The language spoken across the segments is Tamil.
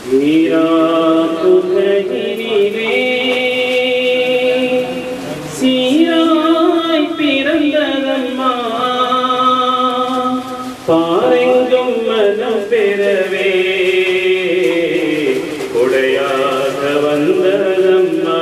ஈராக்குகையினிலே சீராய் பிறந்ததம்மா பாரெங்கும் மனம் பெறவே கொடையாக வந்ததம்மா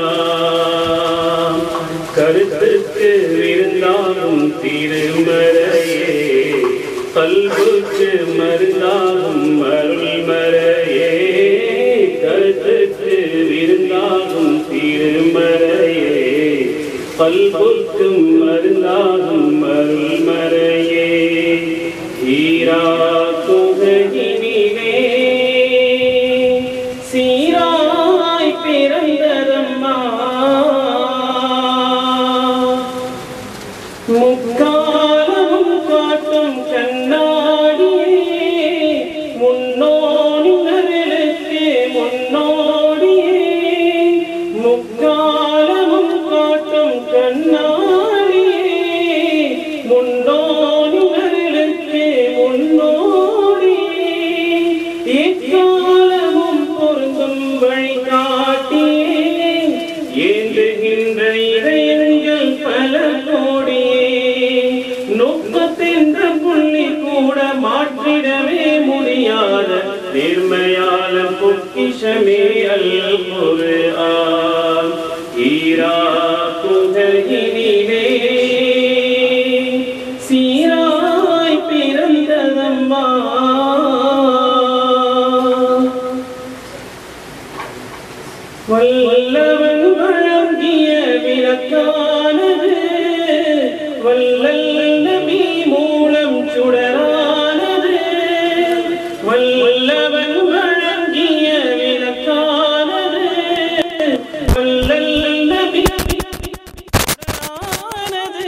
கருத்துக்கு விருந்தாகும் திருமறையே கல்புக்கு மருந்தாகும் அருள் மறையே கருத்துக்கு விருந்தாகும் திருமறையே பல்புக்கும் மருந்தாகும் அருள் மறையே ஈரா குகையினிலே சீராய் பிறந்ததம்மா முக்காலமும் காட்டும் கண்ணாடியே முன்னோடிகளுக்கு முன்னோடியே முக்காலமும் காட்டும் கண்ணாடியே முன்னோடிகளுக்கு முன்னோடியே எக்காலமும் பொருந்தும் வழிகாட்டியே ஏந்துகின்ற இதயங்கள் பல கோடியே நுட்பத்தென்ற புள்ளி கூட மாற்றிடவே முடியாத நேர்மையால பொக்கிஷமே அல் குர்ஆன் ஈரா குகையினிலே சீராய் பிறந்ததம்மா வல்லவன் வழங்கிய விளக்கானது வல்லல் நபி மூலம் சுடரானது வல்லவன் வழங்கிய விளக்கானது வல்லல் நபி சுடரானது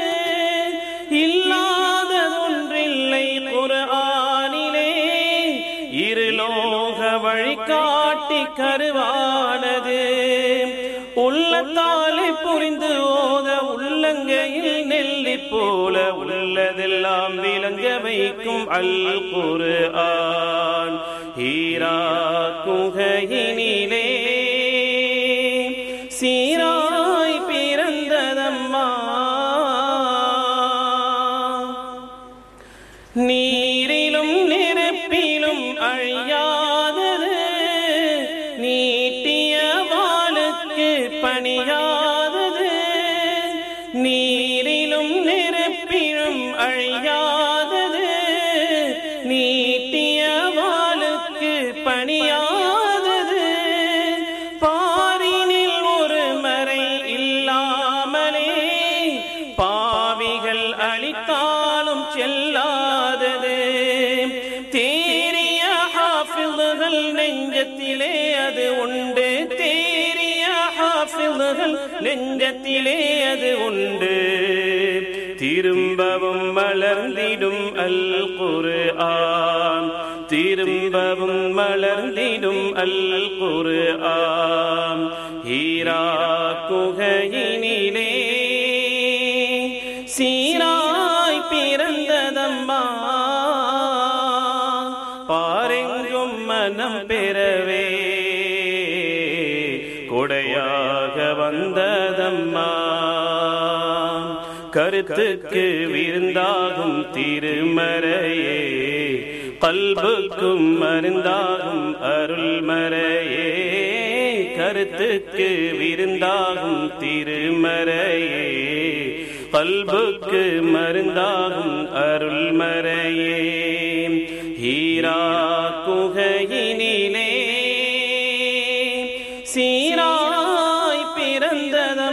இல்லாததொன்றில்லை குர்ஆனிலே இருலோக வழிகாட்டி கருவானது உள்ளத்தாலே புரிந்து ஓத உள்ளங்கையில் நெல்லி போல உள்ளதெல்லாம் விளங்க வைக்கும் அல் குர்ஆன் ஹீரா குகையினிலே சீராய் பிறந்ததம்மா நீரிலும் நெருப்பிலும் அழியாதது நீட்டிய வாளுக்கு பணியாதது நீரிலும் நெருப்பிலும் அழியாதது நீட்டிய வாளுக்கு பணியாதது பாரினில் ஒரு மறை இல்லாமலே பாவிகள் அளித்தாலும் செல்லாதது தேறிய ஹாஃபில்கள் நெஞ்சத்திலே அது உண்டு தேறிய ஹாஃபில்கள் நெஞ்சத்திலே அது உண்டு திரும்பவும் மலர்ந்திடும் அல் குர்ஆன் திரும்பவும் மலர்ந்திடும் அல் குர்ஆன் ஹீரா குகையினிலே சீராய் பிறந்ததம்மா பாரெங்கும் மனம் பெறவே கொடையாக வந்ததம்மா கருத்துக்கு விருந்தாகும் திருமறையே கல்புக்கும் மருந்தாகும் அருள் மறையே கருத்துக்கு விருந்தாகும் திருமறையே கல்புக்கு மருந்தாகும் அருள் மறையே ஹீரா குகையினிலே சீராய் பிறந்ததம்